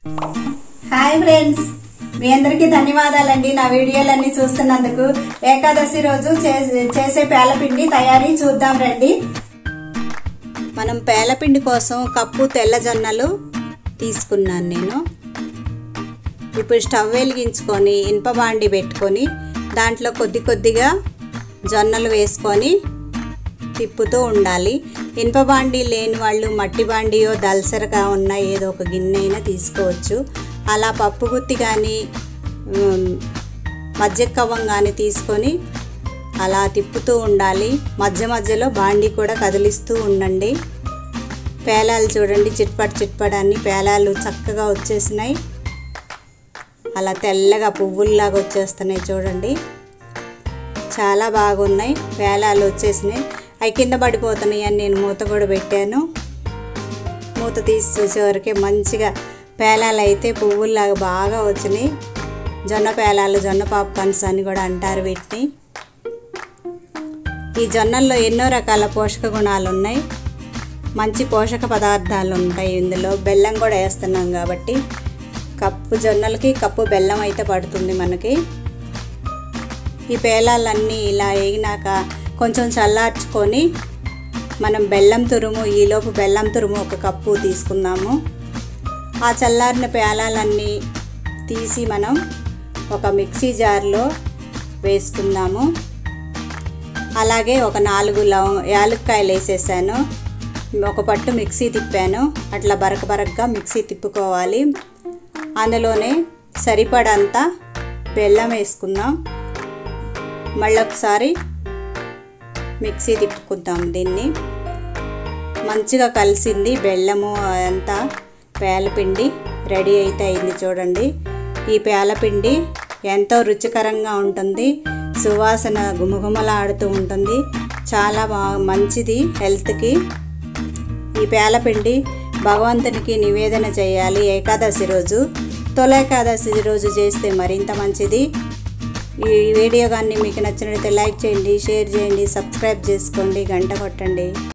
hi friends మీ అందరికీ ధన్యవాదాలండి నా వీడియోలన్నీ చూస్తున్నందుకు ఏకాదశి రోజు చే- చేసే పేలపిండి తయారీ చూద్దాం రండి మనం పేలపిండి కోసం కప్పు తెల్ల జొన్నలు తీసుకున్నాను నేను ఇప్పుడు స్టవ్ వెలిగించుకొని ఇనుప బాండి పెట్టుకొని దాంట్లో కొద్ది కొద్దిగా జొన్నలు వేసుకొని తిప్పుతూ ఉండాలి ఇనుప బాండీ లేని వాళ్ళు మట్టి బాండియో దల్సరగా ఉన్న ఏదో ఒక గిన్నె అయినా తీసుకోవచ్చు అలా పప్పు గుత్తి కానీ మధ్య కవ్వం కానీ తీసుకొని అలా తిప్పుతూ ఉండాలి మధ్య మధ్యలో బాండీ కూడా కదిలిస్తూ ఉండండి పేలాలు చూడండి చిట్పట్ చిట్పట్ అన్ని పేలాలు చక్కగా వచ్చేసినాయి అలా తెల్లగా పువ్వుల్లాగా వచ్చేస్తున్నాయి చూడండి చాలా బాగున్నాయి పేలాలు వచ్చేసినాయి అవి కింద పడిపోతున్నాయి అని నేను మూత కూడా పెట్టాను మూత తీసి చూసేవరకే మంచిగా పేలాలు అయితే పువ్వుల్లాగా బాగా వచ్చినాయి జొన్న పేలాలు జొన్న పాప్కార్న్స్ అని కూడా అంటారు వీటిని ఈ జొన్నల్లో ఎన్నో రకాల పోషక గుణాలు ఉన్నాయి మంచి పోషక పదార్థాలు ఉంటాయి ఇందులో బెల్లం కూడా వేస్తున్నాం కాబట్టి కప్పు జొన్నలకి కప్పు బెల్లం అయితే పడుతుంది మనకి ఈ పేలాలన్నీ ఇలా వేగినాక కొంచెం చల్లార్చుకొని మనం బెల్లం తురుము ఈలోపు బెల్లం తురుము ఒక కప్పు తీసుకుందాము ఆ చల్లారిన పేలాలన్నీ తీసి మనం ఒక మిక్సీ జార్లో వేసుకుందాము అలాగే ఒక నాలుగు లవ యాలక్కాయలు వేసేసాను ఒక పట్టు మిక్సీ తిప్పాను అట్లా బరక బరకగా మిక్సీ తిప్పుకోవాలి అందులోనే సరిపడంత బెల్లం వేసుకుందాం మళ్ళొకసారి మిక్సీ తిప్పుకుందాం దీన్ని మంచిగా కలిసింది బెల్లము అంతా పేలపిండి రెడీ అయితే అయింది చూడండి ఈ పేలపిండి ఎంతో రుచికరంగా ఉంటుంది సువాసన గుమగుమలాడుతూ ఉంటుంది చాలా బాగా మంచిది హెల్త్కి ఈ పేలపిండి భగవంతునికి నివేదన చేయాలి ఏకాదశి రోజు తొల ఏకాదశి రోజు చేస్తే మరింత మంచిది ఈ వీడియో కానీ మీకు నచ్చినట్లయితే లైక్ చేయండి షేర్ చేయండి సబ్స్క్రైబ్ చేసుకోండి గంట కొట్టండి